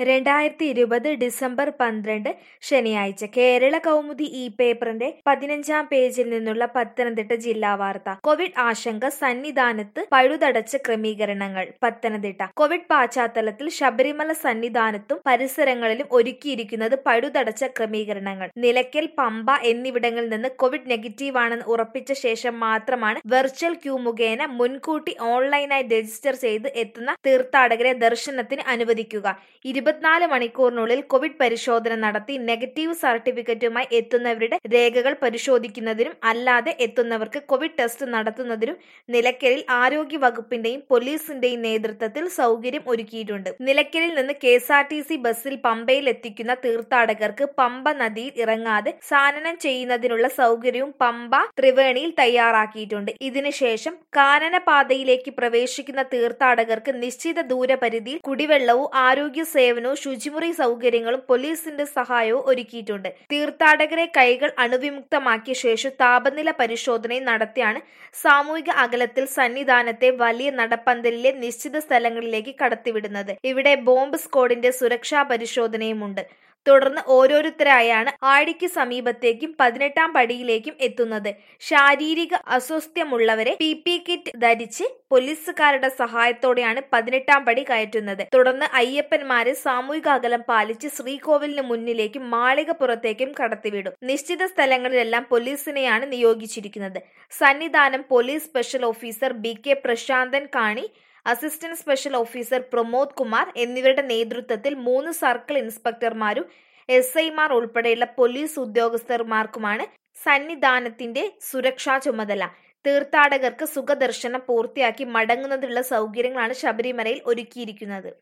രണ്ടായിരത്തി ഇരുപത് ഡിസംബർ പന്ത്രണ്ട് ശനിയാഴ്ച കേരള കൗമുദി ഈ പേപ്പറിന്റെ പതിനഞ്ചാം പേജിൽ നിന്നുള്ള പത്തനംതിട്ട ജില്ലാ വാർത്ത കോവിഡ് ആശങ്ക സന്നിധാനത്ത് പഴുതടച്ച ക്രമീകരണങ്ങൾ പത്തനംതിട്ട കോവിഡ് പശ്ചാത്തലത്തിൽ ശബരിമല സന്നിധാനത്തും പരിസരങ്ങളിലും ഒരുക്കിയിരിക്കുന്നത് പഴുതടച്ച ക്രമീകരണങ്ങൾ നിലയ്ക്കൽ പമ്പ എന്നിവിടങ്ങളിൽ നിന്ന് കോവിഡ് നെഗറ്റീവ് ആണെന്ന് ഉറപ്പിച്ച ശേഷം മാത്രമാണ് വെർച്വൽ ക്യൂ മുഖേന മുൻകൂട്ടി ഓൺലൈനായി രജിസ്റ്റർ ചെയ്ത് എത്തുന്ന തീർത്ഥാടകരെ ദർശനത്തിന് അനുവദിക്കുക ഇരുപത്തിനാല് മണിക്കൂറിനുള്ളിൽ കോവിഡ് പരിശോധന നടത്തി നെഗറ്റീവ് സർട്ടിഫിക്കറ്റുമായി എത്തുന്നവരുടെ രേഖകൾ പരിശോധിക്കുന്നതിനും അല്ലാതെ എത്തുന്നവർക്ക് കോവിഡ് ടെസ്റ്റ് നടത്തുന്നതിനും നിലയ്ക്കലിൽ ആരോഗ്യ വകുപ്പിന്റെയും പോലീസിന്റെയും നേതൃത്വത്തിൽ സൗകര്യം ഒരുക്കിയിട്ടുണ്ട് നിലയ്ക്കലിൽ നിന്ന് K S R T C ബസ്സിൽ പമ്പയിൽ എത്തിക്കുന്ന തീർത്ഥാടകർക്ക് പമ്പ നദിയിൽ ഇറങ്ങാതെ സാനനം ചെയ്യുന്നതിനുള്ള സൗകര്യവും പമ്പ ത്രിവേണിയിൽ തയ്യാറാക്കിയിട്ടുണ്ട് ഇതിനുശേഷം കാനനപാതയിലേക്ക് പ്രവേശിക്കുന്ന തീർത്ഥാടകർക്ക് നിശ്ചിത ദൂരപരിധിയിൽ കുടിവെള്ളവും ആരോഗ്യ സേവനവും ശുചിമുറി സൗകര്യങ്ങളും പോലീസിന്റെ സഹായവും ഒരുക്കിയിട്ടുണ്ട് തീർത്ഥാടകരെ കൈകൾ അണുവിമുക്തമാക്കിയ ശേഷം താപനില പരിശോധനയും നടത്തിയാണ് സാമൂഹിക അകലത്തിൽ സന്നിധാനത്തെ വലിയ നടപ്പന്തലിലെ നിശ്ചിത സ്ഥലങ്ങളിലേക്ക് കടത്തിവിടുന്നത് ഇവിടെ ബോംബ് സ്ക്വാഡിന്റെ സുരക്ഷാ പരിശോധനയുമുണ്ട് തുടർന്ന് ഓരോരുത്തരായാണ് ആഴിക്ക് സമീപത്തേക്കും പതിനെട്ടാം പടിയിലേക്കും എത്തുന്നത് ശാരീരിക അസ്വസ്ഥ്യമുള്ളവരെ പി പി കിറ്റ് ധരിച്ച് പോലീസുകാരുടെ സഹായത്തോടെയാണ് പതിനെട്ടാം പടി കയറ്റുന്നത് തുടർന്ന് അയ്യപ്പന്മാരെ സാമൂഹിക അകലം പാലിച്ച് ശ്രീകോവിലിന് മുന്നിലേക്കും മാളികപ്പുറത്തേക്കും കടത്തിവിടും നിശ്ചിത സ്ഥലങ്ങളിലെല്ലാം പോലീസിനെയാണ് നിയോഗിച്ചിരിക്കുന്നത് Sannidhanam police special officer B K Prasanthan Kani assistant special officer Pramod Kumar എന്നിവരുടെ നേതൃത്വത്തിൽ മൂന്ന് സർക്കിൾ ഇൻസ്പെക്ടർമാരും എസ് ഐമാർ ഉൾപ്പെടെയുള്ള പോലീസ് ഉദ്യോഗസ്ഥർമാർക്കുമാണ് സന്നിധാനത്തിന്റെ സുരക്ഷാ ചുമതല തീർത്ഥാടകർക്ക് സുഖദർശനം പൂർത്തിയാക്കി മടങ്ങുന്നതിനുള്ള സൗകര്യങ്ങളാണ് ശബരിമലയിൽ ഒരുക്കിയിരിക്കുന്നത്